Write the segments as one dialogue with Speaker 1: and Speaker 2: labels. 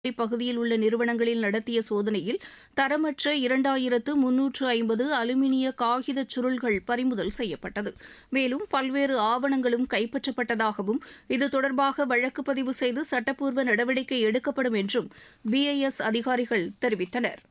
Speaker 1: பகுதியில் உள்ள நிறுவனங்களில் நடத்திய சோதனையில் தரமற்ற இரண்டாயிரத்து முன்னூற்று ஐம்பது அலுமினிய காகித சுருள்கள் பறிமுதல் செய்யப்பட்டது மேலும் பல்வேறு ஆவணங்களும் கைப்பற்றப்பட்டதாகவும் இது தொடர்பாக வழக்கு பதிவு செய்து சட்டப்பூர்வ நடவடிக்கை எடுக்கப்படும் என்றும் பிஐஎஸ் அதிகாரிகள் தெரிவித்தனர்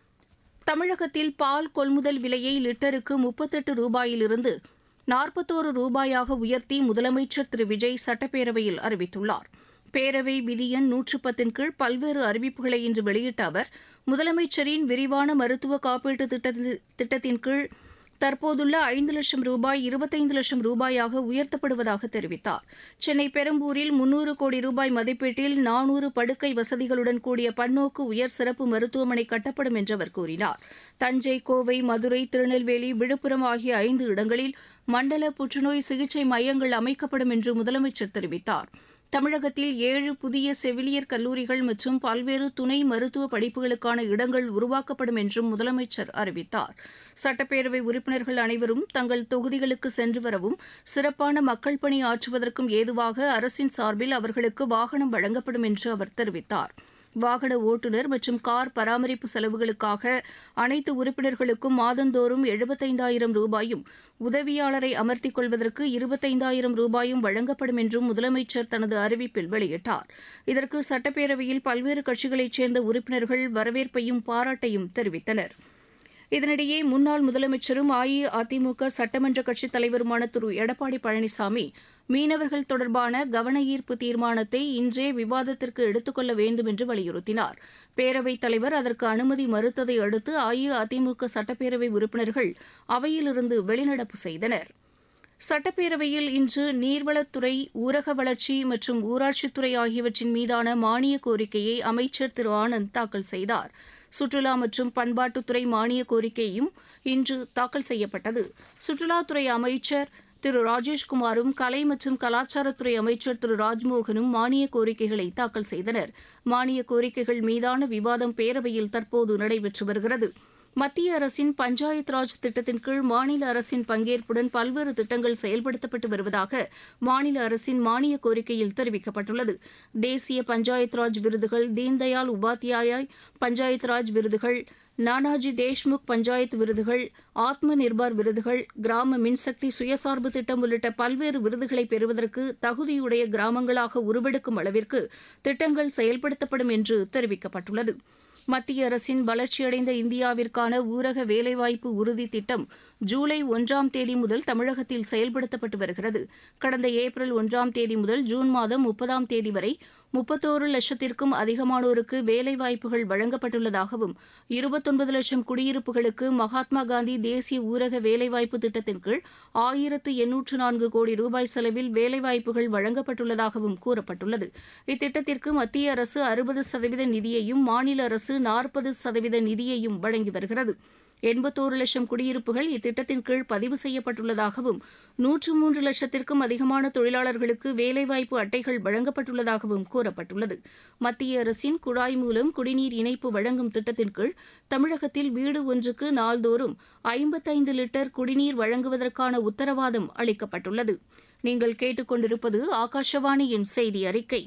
Speaker 1: தமிழகத்தில் பால் கொள்முதல் விலையை லிட்டருக்கு முப்பத்தெட்டு ரூபாயிலிருந்து நாற்பத்தோரு ரூபாயாக உயர்த்தி முதலமைச்சர் திரு விஜய் சட்டப்பேரவையில் அறிவித்துள்ளார் பேரவை விதி எண் நூற்று பத்தின் கீழ் பல்வேறு அறிவிப்புகளை இன்று வெளியிட்ட அவர் முதலமைச்சரின் விரிவான மருத்துவ காப்பீட்டு திட்டத்தின் கீழ் தற்போதுள்ள ஐந்து லட்சம் ரூபாய் இருபத்தைந்து லட்சம் ரூபாயாக உயர்த்தப்படுவதாக தெரிவித்தார் சென்னை பெரம்பூரில் முன்னூறு கோடி ரூபாய் மதிப்பீட்டில் நானூறு படுக்கை வசதிகளுடன் கூடிய பன்னோக்கு உயர் சிறப்பு மருத்துவமனை கட்டப்படும் என்று அவர் கூறினார் தஞ்சை கோவை மதுரை திருநெல்வேலி விழுப்புரம் ஆகிய ஐந்து இடங்களில் மண்டல புற்றுநோய் சிகிச்சை மையங்கள் அமைக்கப்படும் என்று முதலமைச்சர் தெரிவித்தார் தமிழகத்தில் ஏழு புதிய செவிலியர் கல்லூரிகள் மற்றும் பல்வேறு துணை மருத்துவ படிப்புகளுக்கான இடங்கள் உருவாக்கப்படும் என்றும் முதலமைச்சர் அறிவித்தார் சட்டப்பேரவை உறுப்பினர்கள் அனைவரும் தங்கள் தொகுதிகளுக்கு சென்று வரவும் சிறப்பான மக்கள் பணி ஆற்றுவதற்கும் ஏதுவாக அரசின் சார்பில் அவர்களுக்கு வாகனம் வழங்கப்படும் என்று அவர் தெரிவித்தார் வாகன ஓட்டுநர் மற்றும் கார் பராமரிப்பு செலவுகளுக்காக அனைத்து உறுப்பினர்களுக்கும் மாதந்தோறும் எழுபத்தைந்தாயிரம் ரூபாயும் உதவியாளரை அமர்த்திக் கொள்வதற்கு இருபத்தைந்தாயிரம் ரூபாயும் வழங்கப்படும் என்றும் முதலமைச்சர் தனது அறிவிப்பில் வெளியிட்டார் இதற்கு சட்டப்பேரவையில் பல்வேறு கட்சிகளைச் சேர்ந்த உறுப்பினர்கள் வரவேற்பையும் பாராட்டையும் தெரிவித்தனா் இதனிடையே முன்னாள் முதலமைச்சரும் அஇஅதிமுக சட்டமன்ற கட்சித் தலைவருமான திரு எடப்பாடி பழனிசாமி மீனவர்கள் தொடர்பான கவன ஈர்ப்பு தீர்மானத்தை இன்றே விவாதத்திற்கு எடுத்துக் கொள்ள வேண்டும் என்று வலியுறுத்தினார் பேரவைத் தலைவர் அதற்கு அனுமதி மறுத்ததை அடுத்து அஇஅதிமுக சட்டப்பேரவை உறுப்பினர்கள் அவையிலிருந்து வெளிநடப்பு செய்தனர் சட்டப்பேரவையில் இன்று நீர்வளத்துறை ஊரக வளர்ச்சி மற்றும் ஊராட்சித்துறை ஆகியவற்றின் மீதான மானிய கோரிக்கையை அமைச்சர் திரு ஆனந்த் தாக்கல் செய்தார் சுற்றுலா மற்றும் பண்பாட்டுத்துறை மானிய கோரிக்கையும் இன்று தாக்கல் செய்யப்பட்டது சுற்றுலாத்துறை அமைச்சர் திரு ராஜேஷ்குமாரும் கலை மற்றும் கலாச்சாரத்துறை அமைச்சர் திரு ராஜ்மோகனும் மானிய கோரிக்கைகளை தாக்கல் செய்தனர் மானிய கோரிக்கைகள் மீதான விவாதம் பேரவையில் தற்போது நடைபெற்று வருகிறது மத்திய அரசின் பஞ்சாயத் ராஜ் திட்டத்தின் கீழ் மாநில அரசின் பங்கேற்புடன் பல்வேறு திட்டங்கள் செயல்படுத்தப்பட்டு வருவதாக மாநில அரசின் மானிய கோரிக்கையில் தெரிவிக்கப்பட்டுள்ளது தேசிய பஞ்சாயத் ராஜ் விருதுகள் தீன்தயாள் உபாத்யாயா பஞ்சாயத் ராஜ் விருதுகள் நானாஜி தேஷ்முக் பஞ்சாயத் விருதுகள் ஆத்ம நிர்பார் விருதுகள் கிராம மின்சக்தி சுயசார்பு திட்டம் உள்ளிட்ட பல்வேறு விருதுகளை பெறுவதற்கு தகுதியுடைய கிராமங்களாக உருவெடுக்கும் அளவிற்கு திட்டங்கள் செயல்படுத்தப்படும் என்று தெரிவிக்கப்பட்டுள்ளது மத்திய அரசின் வளர்ச்சியடைந்த இந்தியாவிற்கான ஊரக வேலைவாய்ப்பு உறுதி திட்டம் ஜூலை ஒன்றாம் தேதி முதல் தமிழகத்தில் செயல்படுத்தப்பட்டு வருகிறது கடந்த ஏப்ரல் ஒன்றாம் தேதி முதல் ஜூன் மாதம் முப்பதாம் தேதி வரை முப்பத்தோரு லட்சத்திற்கும் அதிகமானோருக்கு வேலைவாய்ப்புகள் வழங்கப்பட்டுள்ளதாகவும் இருபத்தொன்பது லட்சம் குடியிருப்புகளுக்கு மகாத்மா காந்தி தேசிய ஊரக வேலைவாய்ப்பு திட்டத்தின் கீழ் ஆயிரத்து எண்ணூற்று நான்கு கோடி ரூபாய் செலவில் வேலைவாய்ப்புகள் வழங்கப்பட்டுள்ளதாகவும் கூறப்பட்டுள்ளது இத்திட்டத்திற்கு மத்திய அரசு அறுபது சதவீத நிதியையும் மாநில அரசு நாற்பது சதவீத நிதியையும் வழங்கி வருகிறது எண்பத்தோரு லட்சம் குடியிருப்புகள் இத்திட்டத்தின் கீழ் பதிவு செய்யப்பட்டுள்ளதாகவும் நூற்று மூன்று லட்சத்திற்கும் அதிகமான தொழிலாளர்களுக்கு வேலைவாய்ப்பு அட்டைகள் வழங்கப்பட்டுள்ளதாகவும் கூறப்பட்டுள்ளது மத்திய அரசின் குழாய் மூலம் குடிநீர் இணைப்பு வழங்கும் திட்டத்தின் கீழ் தமிழகத்தில் வீடு ஒன்றுக்கு நாள்தோறும் ஐம்பத்தைந்து லிட்டர் குடிநீர் வழங்குவதற்கான உத்தரவாதம் அளிக்கப்பட்டுள்ளது நீங்கள் கேட்டுக்கொண்டிருப்பது ஆகாஷவாணியின் செய்தி அறிக்கை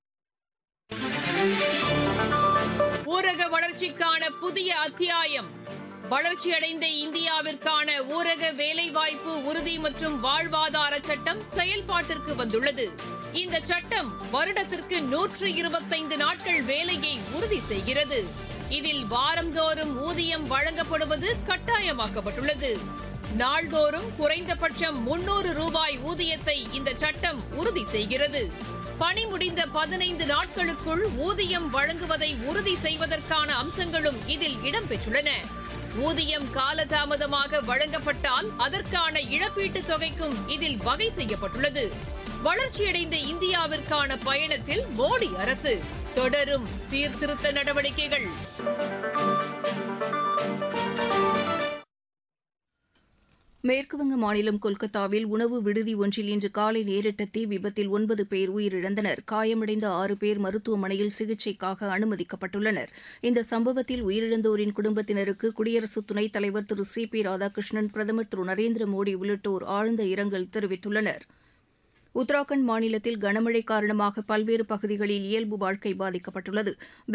Speaker 2: ஊரக வளர்ச்சிக்கான புதிய அத்தியாயம் வளர்ச்சியடைந்த இந்தியாவிற்கான ஊரக வேலைவாய்ப்பு உறுதி மற்றும் வாழ்வாதார சட்டம் செயல்பாட்டிற்கு வந்துள்ளது இந்த சட்டம் வருடத்திற்கு நூற்று இருபத்தைந்து நாட்கள் வேலையை உறுதி செய்கிறது இதில் வாரந்தோறும் ஊதியம் வழங்கப்படுவது கட்டாயமாக்கப்பட்டுள்ளது நாள்தோறும் குறைந்தபட்சம் முன்னூறு ரூபாய் ஊதியத்தை இந்த சட்டம் உறுதி செய்கிறது பணி முடிந்த பதினைந்து நாட்களுக்குள் ஊதியம் வழங்குவதை உறுதி செய்வதற்கான அம்சங்களும் இதில் இடம்பெற்றுள்ளன ஊதியம் காலதாமதமாக வழங்கப்பட்டால் அதற்கான இழப்பீட்டுத் தொகைக்கும் இதில் வகை செய்யப்பட்டுள்ளது வளர்ச்சியடைந்த இந்தியாவிற்கான பயணத்தில் மோடி அரசு தொடரும் சீர்திருத்த நடவடிக்கைகள்
Speaker 1: மேற்குவங்க மாநிலம் கொல்கத்தாவில் உணவு விடுதி ஒன்றில் இன்று காலை நேரிட்ட தீ விபத்தில் ஒன்பது பேர் உயிரிழந்தனர் காயமடைந்த ஆறு பேர் மருத்துவமனையில் சிகிச்சைக்காக அனுமதிக்கப்பட்டுள்ளனர் இந்த சம்பவத்தில் உயிரிழந்தோரின் குடும்பத்தினருக்கு குடியரசு துணைத் தலைவர் திரு சி பி ராதாகிருஷ்ணன் பிரதமர் திரு நரேந்திர மோடி உள்ளிட்டோர் ஆழ்ந்த இரங்கல் தெரிவித்துள்ளனர் உத்தராகண்ட் மாநிலத்தில் கனமழை காரணமாக பல்வேறு பகுதிகளில் இயல்பு வாழ்க்கை பாதிக்கப்பட்டுள்ளது